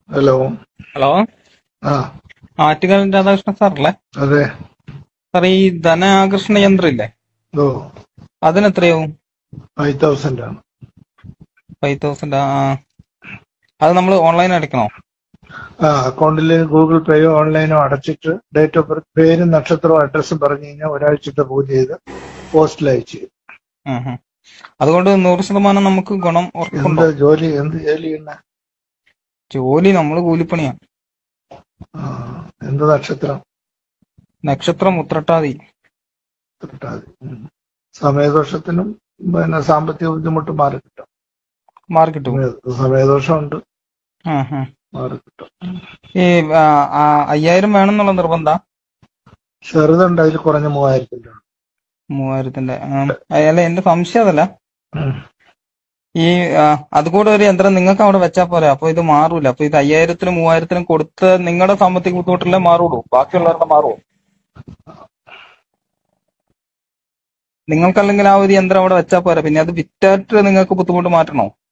Hello hello ആ ആറ്റുകാൽ രാധാകൃഷ്ണൻ സാറല്ലേ അതെ സാർ ഈ ധനാകർഷണ യന്ത്രം ഇല്ലേ ഓ അതിനെത്രയാവും ഫൈവ് തൗസൻഡ് ആണ് ഫൈവ് തൗസൻഡ് ആ അത് നമ്മൾ ഓൺലൈൻ അടയ്ക്കണോ ആ അക്കൗണ്ടിൽ ഗൂഗിൾ പേയോ ഓൺലൈനോ അടച്ചിട്ട് ഡേറ്റ് ഓഫ് ബർത്ത് പേരും നക്ഷത്രവും അഡ്രസ്സും പറഞ്ഞു കഴിഞ്ഞാൽ ഒരാഴ്ചത്തെ പൂജ ചെയ്ത് പോസ്റ്റിൽ അയച്ചു തരും. ഉം ഉം. അതുകൊണ്ട് നൂറ് ശതമാനം നമുക്ക് ഗുണം എന്ത് ഉറപ്പുണ്ടോ ജോലി എന്ത് ജോലി ചെയ്യുന്ന ജോലി നമ്മൾ കൂലിപ്പണിയാ ആ, എന്ത് നക്ഷത്രം നക്ഷത്രം ഉത്രട്ടാതി ഇട്ടാ മതി. ഉം. സമയദോഷത്തിനും പിന്നെ സാമ്പത്തിക ബുദ്ധിമുട്ട് മാറി കിട്ടും മാറി കിട്ടും സമയ- സമയദോഷമുണ്ട് ആ ആ. മാറി കിട്ടും ഈ ആ, ആ, അയ്യായിരം വേണമെന്നുള്ള നിർബന്ധ ചെറുതുണ്ട് അതിൽ കുറഞ്ഞ മൂവായിരത്തിന്റെ ഉണ്ട്. മൂവായിരത്തിന്റെ ആ, അല്ല എന്റെ സംശയം അതല്ല ഉം. ഈ ആ, അതുകൂടെ ഒരു യന്ത്രം നിങ്ങൾക്ക് അവിടെ വെച്ചാൽ പോരെ അപ്പൊ ഇത് മാറൂല അപ്പൊ ഇത് അയ്യായിരത്തിനും മൂവായിരത്തിനും കൊടുത്ത് നിങ്ങളുടെ സാമ്പത്തിക ബുദ്ധിമുട്ടില്ലേ മാറുള്ളൂ ബാക്കിയുള്ളവരുടെ മാറുമോ നിങ്ങൾക്കല്ലെങ്കിൽ ആ ഒരു യന്ത്രം അവിടെ വെച്ചാൽ പോരെ പിന്നെ അത് വിറ്റായിട്ട് നിങ്ങൾക്ക് ബുദ്ധിമുട്ട് മാറ്റണോ